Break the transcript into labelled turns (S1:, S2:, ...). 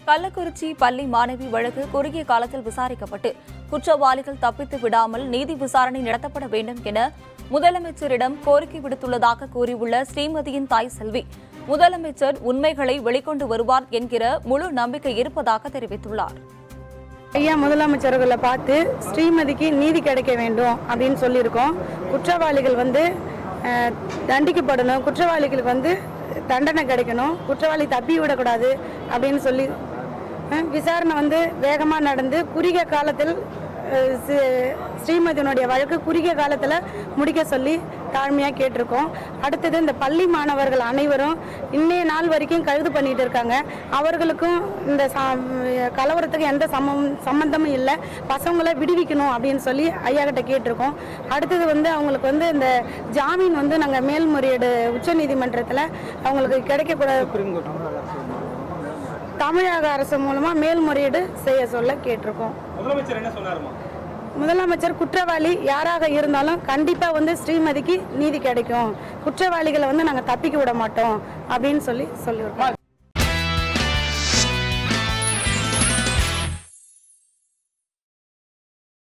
S1: கள்ளக்குறிச்சி பள்ளி மாணவி வழக்கு குறுகிய காலத்தில் விசாரிக்கப்பட்டு குற்றவாளிகள் தப்பித்து விடாமல் நீதி விசாரணை நடத்தப்பட வேண்டும் என முதலமைச்சரிடம் கோரிக்கை விடுத்துள்ளதாக கூறியுள்ள ஸ்ரீமதியின் தாய் செல்வி முதலமைச்சர் உண்மைகளை வெளிக்கொண்டு வருவார் என்கிற முழு நம்பிக்கை இருப்பதாக தெரிவித்துள்ளார்
S2: ஐயா முதலமைச்சர்களை பார்த்து ஸ்ரீமதிக்கு நீதி கிடைக்க வேண்டும் அப்படின்னு சொல்லியிருக்கோம் குற்றவாளிகள் வந்து அஹ், தண்டிக்கப்படணும் குற்றவாளிகளுக்கு வந்து தண்டனை கிடைக்கணும் குற்றவாளி தப்பி விடக்கூடாது அப்படின்னு சொல்லி அஹ், விசாரணை வந்து வேகமாக நடந்து குறுகிய காலத்தில் அஹ், சி- ஸ்ரீமதியினுடைய வழக்கு குறுகிய காலத்தில் முடிக்க சொல்லி தாழ்மையாக கேட்டிருக்கோம் அடுத்தது இந்த பள்ளி மாணவர்கள் அனைவரும் இன்னைய நாள் வரைக்கும் கைது பண்ணிட்டு இருக்காங்க அவர்களுக்கும் இந்த ச- கலவரத்துக்கு எந்த சமம் சம்பந்தமும் இல்லை பசங்களை விடுவிக்கணும் அப்படின்னு சொல்லி ஐயா கிட்ட கேட்டிருக்கோம் அடுத்தது வந்து அவங்களுக்கு வந்து இந்த ஜாமீன் வந்து நாங்கள் மேல்முறையீடு உச்சநீதிமன்றத்தில் அவங்களுக்கு கிடைக்கக்கூடாது தமிழக அரசு மூலமாக மேல்முறையீடு செய்ய சொல்ல கேட்டிருக்கோம்
S3: முதலமைச்சர் என்ன சொன்னாருமா
S2: முதலமைச்சர் குற்றவாளி யாராக இருந்தாலும் கண்டிப்பா வந்து ஸ்ரீமதிக்கு நீதி கிடைக்கும் குற்றவாளிகளை வந்து நாங்க தப்பிக்க விட மாட்டோம் அப்படின்னு சொல்லி சொல்லியிருக்கோம்